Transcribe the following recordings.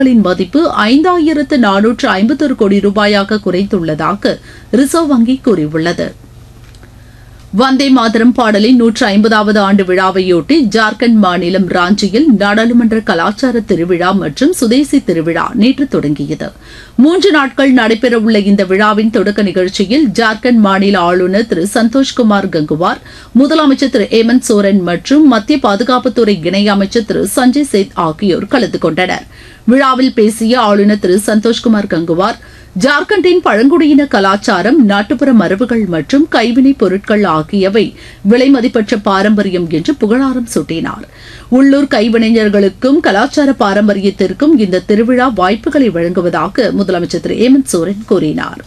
களின் மதிப்பு ஐந்தாயிரத்து நானூற்று ஐம்பத்தொரு கோடி ரூபாயாக குறைத்துள்ளதாக ரிசர்வ் வங்கி கூறியுள்ளது வந்தே மாதரம் பாடலின் நூற்று ஐம்பதாவது ஆண்டு விழாவையொட்டி ஜார்க்கண்ட் மாநிலம் ராஞ்சியில் நாடாளுமன்ற கலாச்சார திருவிழா மற்றும் சுதேசி திருவிழா நேற்று தொடங்கியது மூன்று நாட்கள் நடைபெறவுள்ள இந்த விழாவின் தொடக்க நிகழ்ச்சியில் ஜார்க்கண்ட் மாநில ஆளுநர் திரு சந்தோஷ்குமார் கங்குவார் முதலமைச்சர் திரு ஹேமந்த் சோரன் மற்றும் மத்திய பாதுகாப்புத்துறை இணையமைச்சர் திரு சஞ்சய் சேத் ஆகியோர் கலந்து கொண்டனர் விழாவில் பேசிய ஆளுநர் திரு சந்தோஷ்குமார் கங்குவார் ஜார்க்கண்டின் பழங்குடியின கலாச்சாரம் நாட்டுப்புற மரபுகள் மற்றும் கைவினைப் பொருட்கள் ஆகியவை விலைமதிப்பற்ற பாரம்பரியம் என்று புகழாரம் சூட்டினார் உள்ளூர் கைவினைஞர்களுக்கும் கலாச்சார பாரம்பரியத்திற்கும் இந்த திருவிழா வாய்ப்புகளை வழங்குவதாக முதலமைச்சர் திரு ஹேமந்த் சோரன் கூறினார்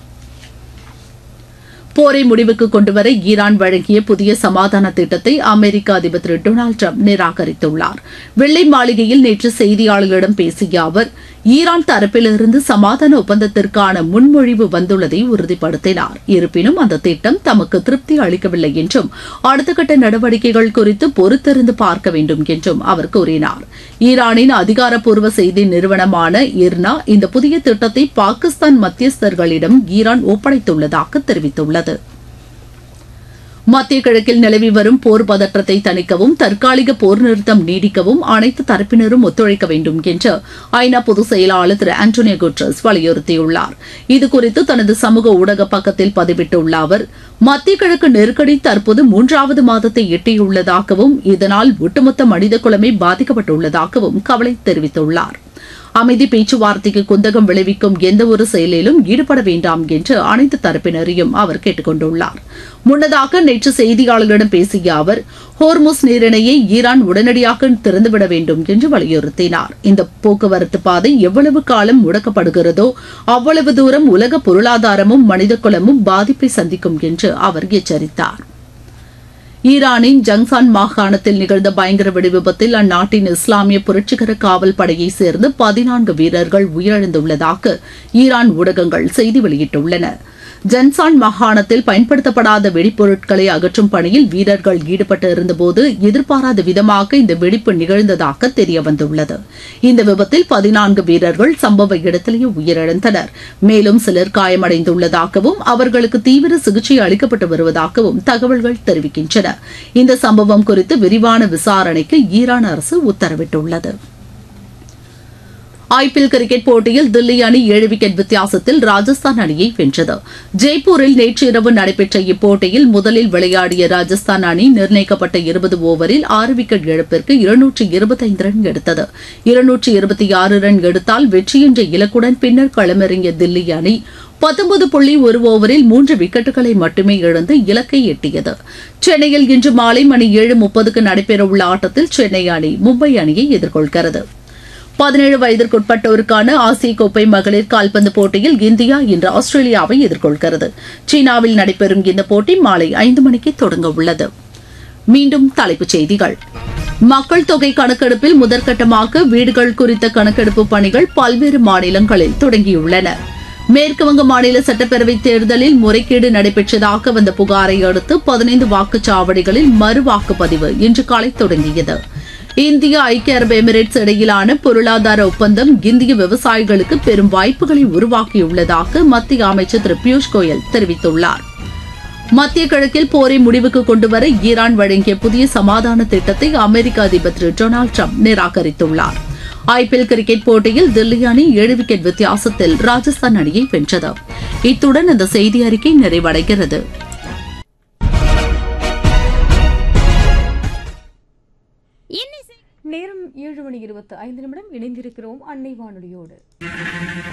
போரை முடிவுக்கு கொண்டுவர ஈரான் வழங்கிய புதிய சமாதான திட்டத்தை அமெரிக்க அதிபர் திரு டொனால்டு ட்ரம்ப் நிராகரித்துள்ளார் வெள்ளை மாளிகையில் நேற்று செய்தியாளர்களிடம் பேசிய அவர் ஈரான் தரப்பிலிருந்து சமாதான ஒப்பந்தத்திற்கான முன்மொழிவு வந்துள்ளதை உறுதிப்படுத்தினார் இருப்பினும் அந்த திட்டம் தமக்கு திருப்தி அளிக்கவில்லை என்றும் அடுத்த கட்ட நடவடிக்கைகள் குறித்து பொறுத்திருந்து பார்க்க வேண்டும் என்றும் அவர் கூறினார் ஈரானின் அதிகாரப்பூர்வ செய்தி நிறுவனமான இர்னா இந்த புதிய திட்டத்தை பாகிஸ்தான் மத்தியஸ்தர்களிடம் ஈரான் ஒப்படைத்துள்ளதாக தெரிவித்துள்ளது மத்திய கிழக்கில் நிலவி வரும் போர் பதற்றத்தை தணிக்கவும் தற்காலிக போர் நிறுத்தம் நீடிக்கவும் அனைத்து தரப்பினரும் ஒத்துழைக்க வேண்டும் என்று ஐநா பொதுச் செயலாளர் திரு ஆண்டோனியோ குட்ரஸ் வலியுறுத்தியுள்ளார் இதுகுறித்து தனது சமூக ஊடக பக்கத்தில் பதிவிட்டுள்ள அவர் மத்திய கிழக்கு நெருக்கடி தற்போது மூன்றாவது மாதத்தை எட்டியுள்ளதாகவும் இதனால் ஒட்டுமொத்த மனித குலமே பாதிக்கப்பட்டுள்ளதாகவும் கவலை தெரிவித்துள்ளார் அமைதி பேச்சுவார்த்தைக்கு குந்தகம் விளைவிக்கும் எந்த ஒரு செயலிலும் ஈடுபட வேண்டாம் என்று அனைத்து தரப்பினரையும் அவர் கேட்டுக் கொண்டுள்ளார் முன்னதாக நேற்று செய்தியாளர்களிடம் பேசிய அவர் ஹோர்முஸ் நீரிணையை ஈரான் உடனடியாக திறந்துவிட வேண்டும் என்று வலியுறுத்தினார் இந்த போக்குவரத்து பாதை எவ்வளவு காலம் முடக்கப்படுகிறதோ அவ்வளவு தூரம் உலக பொருளாதாரமும் மனிதகுலமும் பாதிப்பை சந்திக்கும் என்று அவர் எச்சரித்தார் ஈரானின் ஜங்சான் மாகாணத்தில் நிகழ்ந்த பயங்கர வெடிவிபத்தில் அந்நாட்டின் இஸ்லாமிய புரட்சிகர காவல் படையைச் சேர்ந்த பதினான்கு வீரர்கள் உயிரிழந்துள்ளதாக ஈரான் ஊடகங்கள் செய்தி வெளியிட்டுள்ளன ஜன்சான் மாகாணத்தில் பயன்படுத்தப்படாத வெடிப்பொருட்களை அகற்றும் பணியில் வீரர்கள் ஈடுபட்டு இருந்தபோது எதிர்பாராத விதமாக இந்த வெடிப்பு நிகழ்ந்ததாக தெரியவந்துள்ளது இந்த விபத்தில் பதினான்கு வீரர்கள் சம்பவ இடத்திலேயே உயிரிழந்தனர் மேலும் சிலர் காயமடைந்துள்ளதாகவும் அவர்களுக்கு தீவிர சிகிச்சை அளிக்கப்பட்டு வருவதாகவும் தகவல்கள் தெரிவிக்கின்றன இந்த சம்பவம் குறித்து விரிவான விசாரணைக்கு ஈரான் அரசு உத்தரவிட்டுள்ளது ஐபிஎல் கிரிக்கெட் போட்டியில் தில்லி அணி ஏழு விக்கெட் வித்தியாசத்தில் ராஜஸ்தான் அணியை வென்றது ஜெய்ப்பூரில் நேற்று இரவு நடைபெற்ற இப்போட்டியில் முதலில் விளையாடிய ராஜஸ்தான் அணி நிர்ணயிக்கப்பட்ட இருபது ஓவரில் ஆறு விக்கெட் இழப்பிற்கு இருநூற்று இருபத்தைந்து ரன் எடுத்தது இருநூற்று இருபத்தி ஆறு ரன் எடுத்தால் வெற்றி என்ற இலக்குடன் பின்னர் களமிறங்கிய தில்லி அணி பத்தொன்பது புள்ளி ஒரு ஓவரில் மூன்று விக்கெட்டுகளை மட்டுமே இழந்து இலக்கை எட்டியது சென்னையில் இன்று மாலை மணி ஏழு முப்பதுக்கு நடைபெறவுள்ள ஆட்டத்தில் சென்னை அணி மும்பை அணியை எதிர்கொள்கிறது பதினேழு வயதிற்குட்பட்டோருக்கான ஆசிய கோப்பை மகளிர் கால்பந்து போட்டியில் இந்தியா இன்று ஆஸ்திரேலியாவை எதிர்கொள்கிறது சீனாவில் நடைபெறும் இந்த போட்டி மாலை ஐந்து மணிக்கு தொடங்க உள்ளது மீண்டும் தலைப்புச் செய்திகள் மக்கள் தொகை கணக்கெடுப்பில் முதற்கட்டமாக வீடுகள் குறித்த கணக்கெடுப்பு பணிகள் பல்வேறு மாநிலங்களில் தொடங்கியுள்ளன மேற்குவங்க மாநில சட்டப்பேரவை தேர்தலில் முறைகேடு நடைபெற்றதாக வந்த புகாரை அடுத்து பதினைந்து வாக்குச்சாவடிகளில் மறு வாக்குப்பதிவு இன்று காலை தொடங்கியது இந்தியா ஐக்கிய அரபு எமிரேட்ஸ் இடையிலான பொருளாதார ஒப்பந்தம் இந்திய விவசாயிகளுக்கு பெரும் வாய்ப்புகளை உருவாக்கியுள்ளதாக மத்திய அமைச்சர் திரு பியூஷ் கோயல் தெரிவித்துள்ளார் மத்திய கிழக்கில் போரை முடிவுக்கு கொண்டுவர ஈரான் வழங்கிய புதிய சமாதான திட்டத்தை அமெரிக்க அதிபர் திரு டொனால்டு ட்ரம்ப் நிராகரித்துள்ளார் ஐபிஎல் கிரிக்கெட் போட்டியில் தில்லி அணி ஏழு விக்கெட் வித்தியாசத்தில் ராஜஸ்தான் அணியை வென்றது இத்துடன் இந்த செய்தி அறிக்கை நிறைவடைகிறது நேரம் ஏழு மணி இருபத்தி ஐந்து நிமிடம் இணைந்திருக்கிறோம் அன்னை வானொலியோடு